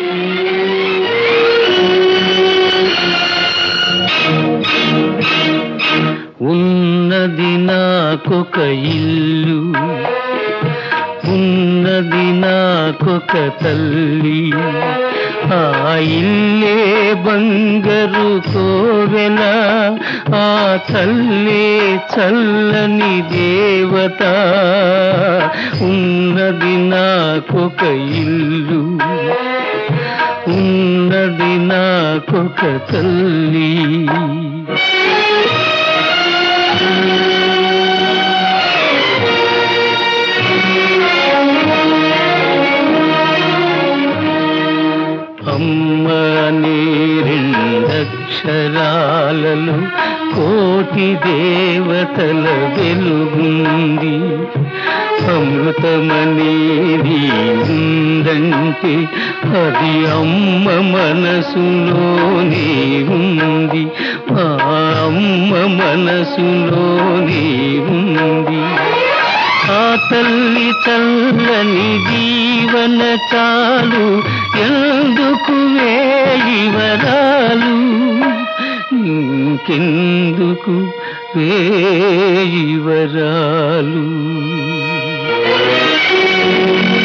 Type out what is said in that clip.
ఉన్నది నాకొక ఇల్లు ఉన్నది నాకొక తల్లి ఆ ఇల్లే బంగరు కోవెల ఆ తల్లే చల్లని దేవత ఉన్నది నాకొక ఇల్లు ఉన్నది నాకొక తల్లి అమ్మ అనే రెండక్షరాలలో కోటి దేవతల వెలుగుంది అమృతమనేది ఉందంటే అది అమ్మ మనసులోనే ఉంది ఆ అమ్మ మనసులోనే ఉంది ఆ తల్లి చల్లని జీవన చాలు ఎందుకు వేయివరాలు ఇంకెందుకు వేయివరాలు